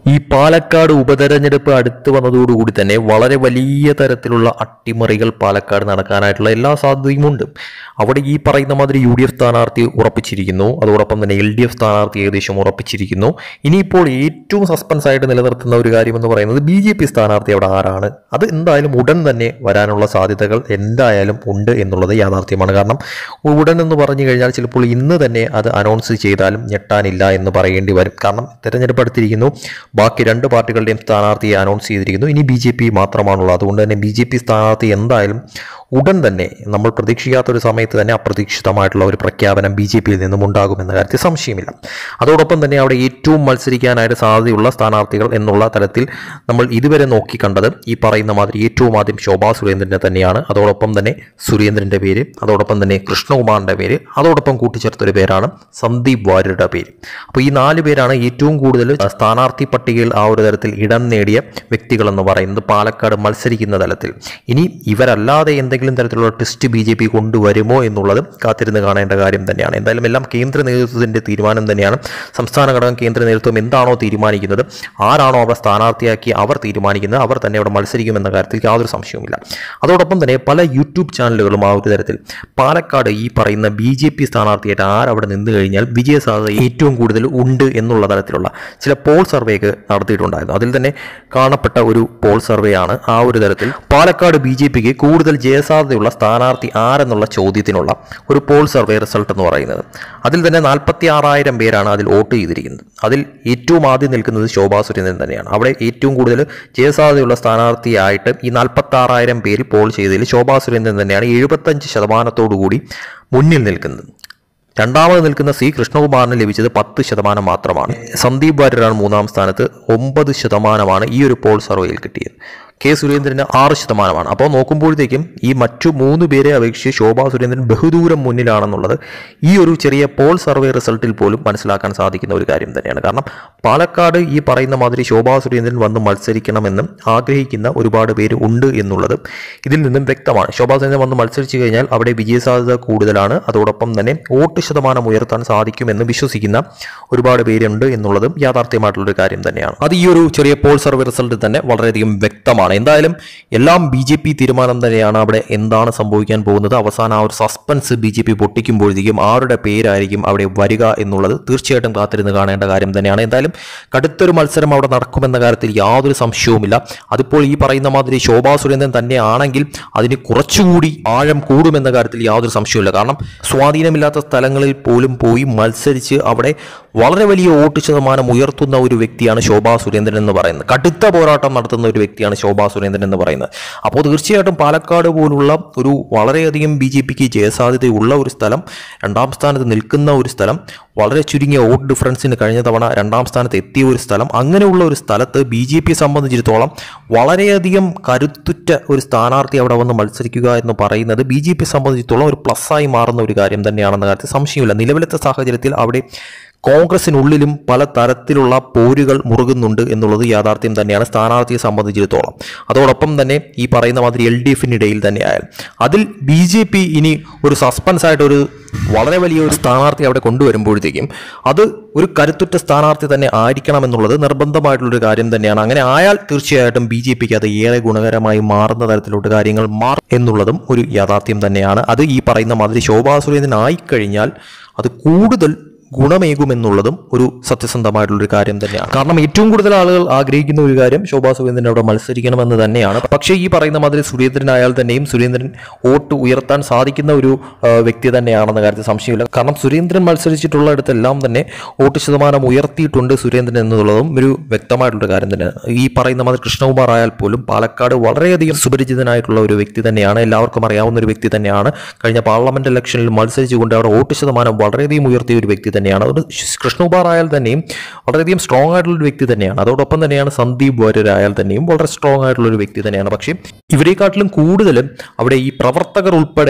ഈ പാലക്കാട് ഉപതെരഞ്ഞെടുപ്പ് അടുത്ത് വന്നതോടുകൂടി തന്നെ വളരെ വലിയ തരത്തിലുള്ള അട്ടിമറികൾ പാലക്കാട് നടക്കാനായിട്ടുള്ള എല്ലാ സാധ്യതയുമുണ്ട് അവിടെ ഈ പറയുന്ന മാതിരി യു ഡി എഫ് സ്ഥാനാർത്ഥി ഉറപ്പിച്ചിരിക്കുന്നു അതോടൊപ്പം തന്നെ എൽ ഡി എഫ് സ്ഥാനാർത്ഥി ഏകദേശം ഉറപ്പിച്ചിരിക്കുന്നു ഇനിയിപ്പോൾ ഏറ്റവും സസ്പെൻസ് ആയിട്ട് നിലനിർത്തുന്ന ഒരു കാര്യം എന്ന് പറയുന്നത് ബി ജെ പി സ്ഥാനാർത്ഥി അവിടെ ആരാണ് അത് എന്തായാലും ഉടൻ തന്നെ വരാനുള്ള സാധ്യതകൾ എന്തായാലും ഉണ്ട് എന്നുള്ളത് യാഥാർത്ഥ്യമാണ് കാരണം ഉടൻ എന്ന് പറഞ്ഞു കഴിഞ്ഞാൽ ചിലപ്പോൾ ഇന്ന് തന്നെ അത് അനൗൺസ് ചെയ്താലും ഞെട്ടാനില്ല എന്ന് പറയേണ്ടി വരും കാരണം തെരഞ്ഞെടുപ്പ് അടുത്തിരിക്കുന്നു ബാക്കി രണ്ട് പാർട്ടികളുടെയും സ്ഥാനാർത്ഥിയെ അനൗൺസ് ചെയ്തിരിക്കുന്നു ഇനി ബി ജെ പി മാത്രമാണുള്ളത് അതുകൊണ്ട് തന്നെ ബി ജെ പി സ്ഥാനാർത്ഥി എന്തായാലും ഉടൻ തന്നെ നമ്മൾ പ്രതീക്ഷിക്കാത്ത ഒരു സമയത്ത് തന്നെ അപ്രതീക്ഷിതമായിട്ടുള്ള ഒരു പ്രഖ്യാപനം ബി ജെ പിയിൽ നിന്നും ഉണ്ടാകുമെന്ന കാര്യത്തിൽ സംശയമില്ല അതോടൊപ്പം തന്നെ അവിടെ ഏറ്റവും മത്സരിക്കാനായിട്ട് സാധ്യതയുള്ള സ്ഥാനാർത്ഥികൾ എന്നുള്ള തലത്തിൽ നമ്മൾ ഇതുവരെ നോക്കിക്കണ്ടത് ഈ പറയുന്ന മാതിരി ഏറ്റവും ആദ്യം ശോഭാ സുരേന്ദ്രൻ്റെ തന്നെയാണ് അതോടൊപ്പം തന്നെ സുരേന്ദ്രൻ്റെ പേര് അതോടൊപ്പം തന്നെ കൃഷ്ണകുമാറിൻ്റെ പേര് അതോടൊപ്പം കൂട്ടിച്ചേർത്തൊരു പേരാണ് സന്ദീപ് വാര്യരുടെ പേര് അപ്പോൾ ഈ നാല് പേരാണ് ഏറ്റവും കൂടുതൽ സ്ഥാനാർത്ഥി പട്ടികയിൽ ആ ഒരു തരത്തിൽ ഇടം നേടിയ വ്യക്തികൾ എന്ന് പറയുന്നത് പാലക്കാട് മത്സരിക്കുന്ന തലത്തിൽ ഇനി ഇവരല്ലാതെ എന്തെങ്കിലും തരത്തിലുള്ള ടെസ്റ്റ് ബി ജെ പി കൊണ്ടുവരുമോ എന്നുള്ളത് കാത്തിരുന്ന് കാണേണ്ട കാര്യം തന്നെയാണ് എന്തായാലും എല്ലാം കേന്ദ്ര നേതൃത്വത്തിൻ്റെ തീരുമാനം തന്നെയാണ് സംസ്ഥാന ഘടകം കേന്ദ്ര നേതൃത്വം എന്താണോ തീരുമാനിക്കുന്നത് ആരാണോ അവിടെ സ്ഥാനാർത്ഥിയാക്കി അവർ തീരുമാനിക്കുന്നത് അവർ തന്നെ അവിടെ മത്സരിക്കുമെന്ന കാര്യത്തിൽ യാതൊരു സംശയവുമില്ല അതോടൊപ്പം തന്നെ പല യൂട്യൂബ് ചാനലുകളും ആ ഒരു തരത്തിൽ പാലക്കാട് ഈ പറയുന്ന ബി ജെ പി സ്ഥാനാർത്ഥിയായിട്ട് ആരവിടെ നിന്ന് കഴിഞ്ഞാൽ വിജയ സാധ്യത ഏറ്റവും കൂടുതൽ ഉണ്ട് എന്നുള്ള തരത്തിലുള്ള ചില പോൾ സർവേക്ക് നടത്തിയിട്ടുണ്ടായിരുന്നു അതിൽ തന്നെ കാണപ്പെട്ട ഒരു പോൾ സർവേ ആണ് ആ ഒരു തരത്തിൽ പാലക്കാട് ബി ജെ പിക്ക് കൂടുതൽ ജയസാധ്യതയുള്ള സ്ഥാനാർത്ഥി ആരെന്നുള്ള ചോദ്യത്തിനുള്ള ഒരു പോൾ സർവേ റിസൾട്ട് എന്ന് പറയുന്നത് അതിൽ തന്നെ നാൽപ്പത്തി ആറായിരം പേരാണ് അതിൽ വോട്ട് ചെയ്തിരിക്കുന്നത് അതിൽ ഏറ്റവും ആദ്യം നിൽക്കുന്നത് ശോഭാ സുരേന്ദ്രൻ തന്നെയാണ് അവിടെ ഏറ്റവും കൂടുതൽ ജയസാധ്യതയുള്ള സ്ഥാനാർത്ഥിയായിട്ട് ഈ നാൽപ്പത്തി ആറായിരം പേര് പോൾ ചെയ്തതിൽ ശോഭാ സുരേന്ദ്രൻ തന്നെയാണ് എഴുപത്തഞ്ച് ശതമാനത്തോടു കൂടി മുന്നിൽ നിൽക്കുന്നത് രണ്ടാമത് നിൽക്കുന്ന സി കൃഷ്ണകുമാറിന് ലഭിച്ചത് പത്ത് ശതമാനം മാത്രമാണ് സന്ദീപ് വാര്യരാണ് മൂന്നാം സ്ഥാനത്ത് ഒമ്പത് ശതമാനമാണ് ഈ ഒരു പോൾ സർവേയിൽ കിട്ടിയത് കെ സുരേന്ദ്രന് ആറ് ശതമാനമാണ് അപ്പോൾ നോക്കുമ്പോഴത്തേക്കും ഈ മറ്റു മൂന്ന് പേരെ അപേക്ഷിച്ച് ശോഭാ സുരേന്ദ്രൻ ബഹുദൂരം മുന്നിലാണെന്നുള്ളത് ഈ ഒരു ചെറിയ പോൾ സർവേ റിസൾട്ടിൽ പോലും മനസ്സിലാക്കാൻ സാധിക്കുന്ന ഒരു കാര്യം തന്നെയാണ് കാരണം പാലക്കാട് ഈ പറയുന്ന മാതിരി ശോഭാ സുരേന്ദ്രൻ വന്ന് മത്സരിക്കണമെന്ന് ആഗ്രഹിക്കുന്ന ഒരുപാട് പേര് ഉണ്ട് എന്നുള്ളത് ഇതിൽ നിന്നും വ്യക്തമാണ് ശോഭാ സുരേന്ദ്രൻ വന്ന് മത്സരിച്ചു കഴിഞ്ഞാൽ അവിടെ വിജയസാധ്യത കൂടുതലാണ് അതോടൊപ്പം തന്നെ വോട്ട് ശതമാനം ഉയർത്താൻ സാധിക്കുമെന്ന് വിശ്വസിക്കുന്ന ഒരുപാട് പേരുണ്ട് എന്നുള്ളതും യാഥാർത്ഥ്യമായിട്ടുള്ളൊരു കാര്യം തന്നെയാണ് അത് ഈ ഒരു ചെറിയ പോൾ സർവേ റിസൾട്ടിൽ തന്നെ വളരെയധികം വ്യക്തമാണ് എന്തായാലും എല്ലാം ബി ജെ പി തീരുമാനം തന്നെയാണ് അവിടെ എന്താണ് സംഭവിക്കാൻ പോകുന്നത് അവസാനം ആ ഒരു സസ്പെൻസ് ബി ജെ പി പൊട്ടിക്കുമ്പോഴത്തേക്കും ആരുടെ പേരായിരിക്കും അവിടെ വരിക എന്നുള്ളത് തീർച്ചയായിട്ടും കാത്തിരുന്ന് കാണേണ്ട കാര്യം തന്നെയാണ് എന്തായാലും കടുത്തൊരു മത്സരം അവിടെ നടക്കുമെന്ന കാര്യത്തിൽ യാതൊരു സംശയവുമില്ല അതിപ്പോൾ ഈ പറയുന്ന മാതിരി ശോഭാ സുരേന്ദ്രൻ തന്നെയാണെങ്കിൽ അതിന് കുറച്ചുകൂടി ആഴം കൂടുമെന്ന കാര്യത്തിൽ യാതൊരു സംശയവുമില്ല കാരണം സ്വാധീനമില്ലാത്ത സ്ഥലങ്ങളിൽ പോലും പോയി മത്സരിച്ച് അവിടെ വളരെ വലിയ വോട്ട് ശതമാനം ഉയർത്തുന്ന ഒരു വ്യക്തിയാണ് ശോഭാ സുരേന്ദ്രൻ എന്ന് പറയുന്നത് കടുത്ത പോരാട്ടം നടത്തുന്ന ഒരു വ്യക്തിയാണ് ശോഭാ സുരേന്ദ്രൻ എന്ന് പറയുന്നത് അപ്പോൾ തീർച്ചയായിട്ടും പാലക്കാട് പോലുള്ള ഒരു വളരെയധികം ബി ജെ പിക്ക് ജയസാധ്യതയുള്ള ഒരു സ്ഥലം രണ്ടാം സ്ഥാനത്ത് നിൽക്കുന്ന ഒരു സ്ഥലം വളരെ ചുരുങ്ങിയ വോട്ട് ഡിഫറൻസിന് കഴിഞ്ഞ തവണ രണ്ടാം സ്ഥാനത്ത് എത്തിയ ഒരു സ്ഥലം അങ്ങനെയുള്ള ഒരു സ്ഥലത്ത് ബി ജെ പിയെ സംബന്ധിച്ചിടത്തോളം വളരെയധികം കരുത്തുറ്റ ഒരു സ്ഥാനാർത്ഥി അവിടെ വന്ന് മത്സരിക്കുക എന്ന് പറയുന്നത് ബി ജെ പിയെ സംബന്ധിച്ചിടത്തോളം ഒരു പ്ലസ്സായി മാറുന്ന ഒരു കാര്യം തന്നെയാണെന്ന കാര്യത്തിൽ സംശയമില്ല നിലവിലത്തെ സാഹചര്യത്തിൽ അവിടെ കോൺഗ്രസിനുള്ളിലും പല തരത്തിലുള്ള പോരുകൾ മുറുകുന്നുണ്ട് എന്നുള്ളത് യാഥാർത്ഥ്യം തന്നെയാണ് സ്ഥാനാർത്ഥിയെ സംബന്ധിച്ചിടത്തോളം അതോടൊപ്പം തന്നെ ഈ പറയുന്ന മാതിരി എൽ ഡി എഫിനിടയിൽ തന്നെയായാലും അതിൽ ബി ജെ പി ഇനി ഒരു സസ്പെൻസ് ആയിട്ട് ഒരു വളരെ വലിയ ഒരു സ്ഥാനാർത്ഥി അവിടെ കൊണ്ടുവരുമ്പോഴത്തേക്കും അത് ഒരു കരുത്തുറ്റ സ്ഥാനാർത്ഥി തന്നെ ആയിരിക്കണം എന്നുള്ളത് നിർബന്ധമായിട്ടുള്ളൊരു കാര്യം തന്നെയാണ് അങ്ങനെ ആയാൽ തീർച്ചയായിട്ടും ബി ജെ പിക്ക് അത് ഏറെ ഗുണകരമായി മാറുന്ന തരത്തിലോട്ട് കാര്യങ്ങൾ മാറും എന്നുള്ളതും ഒരു യാഥാർത്ഥ്യം തന്നെയാണ് അത് ഈ പറയുന്ന മാതിരി ശോഭാ സുരേന്ദ്രൻ ആയിക്കഴിഞ്ഞാൽ അത് കൂടുതൽ ഗുണമേകുമെന്നുള്ളതും ഒരു സത്യസന്ധമായിട്ടുള്ളൊരു കാര്യം തന്നെയാണ് കാരണം ഏറ്റവും കൂടുതൽ ആളുകൾ ആഗ്രഹിക്കുന്ന ഒരു കാര്യം ശോഭാ സുരേന്ദ്രൻ അവിടെ മത്സരിക്കണമെന്ന് തന്നെയാണ് പക്ഷേ ഈ പറയുന്ന മാതിരി സുരേന്ദ്രൻ ആയാൽ തന്നെയും സുരേന്ദ്രൻ വോട്ട് ഉയർത്താൻ സാധിക്കുന്ന ഒരു ആ, വ്യക്തി തന്നെയാണെന്ന കാര്യത്തിൽ സംശയമില്ല കാരണം സുരേന്ദ്രൻ മത്സരിച്ചിട്ടുള്ള ഇടത്തെല്ലാം തന്നെ വോട്ട് ശതമാനം ഉയർത്തിയിട്ടുണ്ട് സുരേന്ദ്രൻ എന്നുള്ളതും ഒരു വ്യക്തമായിട്ടുള്ള കാര്യം തന്നെയാണ് ഈ പറയുന്ന മാതിരി കൃഷ്ണകുമാർ ആയാൽ പോലും പാലക്കാട് വളരെയധികം സുപരിചിതനായിട്ടുള്ള ഒരു വ്യക്തി തന്നെയാണ് എല്ലാവർക്കും അറിയാവുന്ന ഒരു വ്യക്തി തന്നെയാണ് കഴിഞ്ഞ പാർലമെന്റ് ഇലക്ഷനിൽ മത്സരിച്ചുകൊണ്ട് അവിടെ വോട്ട് ശതമാനം വളരെയധികം ഉയർത്തിയ ഒരു വ്യക്തി തന്നെയാണ് അത് കൃഷ്ണകുമാർ ആയാൽ തന്നെയും വളരെയധികം സ്ട്രോങ് ആയിട്ടുള്ള ഒരു വ്യക്തി തന്നെയാണ് അതോടൊപ്പം തന്നെയാണ് സന്ദീപ് വാര്യരായാൽ തന്നെയും വളരെ സ്ട്രോങ് ആയിട്ടുള്ള ഒരു വ്യക്തി തന്നെയാണ് പക്ഷേ ഇവരെക്കാട്ടിലും കൂടുതലും അവിടെ ഈ പ്രവർത്തകർ ഉൾപ്പെടെ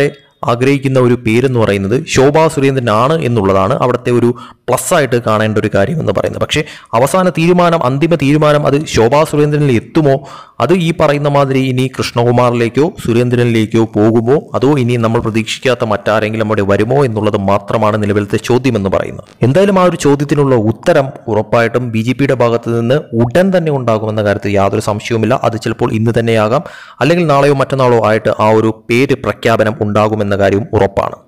ആഗ്രഹിക്കുന്ന ഒരു പേരെന്ന് പറയുന്നത് ശോഭാ സുരേന്ദ്രനാണ് എന്നുള്ളതാണ് അവിടുത്തെ ഒരു പ്ലസ് ആയിട്ട് കാണേണ്ട ഒരു കാര്യം എന്ന് പറയുന്നത് പക്ഷേ അവസാന തീരുമാനം അന്തിമ തീരുമാനം അത് ശോഭാ സുരേന്ദ്രനിൽ എത്തുമോ അത് ഈ പറയുന്ന മാതിരി ഇനി കൃഷ്ണകുമാറിലേക്കോ സുരേന്ദ്രനിലേക്കോ പോകുമോ അതോ ഇനി നമ്മൾ പ്രതീക്ഷിക്കാത്ത മറ്റാരെങ്കിലും അവിടെ വരുമോ എന്നുള്ളത് മാത്രമാണ് നിലവിലത്തെ ചോദ്യം എന്ന് പറയുന്നത് എന്തായാലും ആ ഒരു ചോദ്യത്തിനുള്ള ഉത്തരം ഉറപ്പായിട്ടും ബി ജെ പിയുടെ ഭാഗത്ത് നിന്ന് ഉടൻ തന്നെ ഉണ്ടാകുമെന്ന കാര്യത്തിൽ യാതൊരു സംശയവുമില്ല അത് ചിലപ്പോൾ ഇന്ന് തന്നെയാകാം അല്ലെങ്കിൽ നാളെയോ മറ്റന്നാളോ ആയിട്ട് ആ ഒരു പേര് പ്രഖ്യാപനം ഉണ്ടാകുമെന്ന കാര്യവും ഉറപ്പാണ്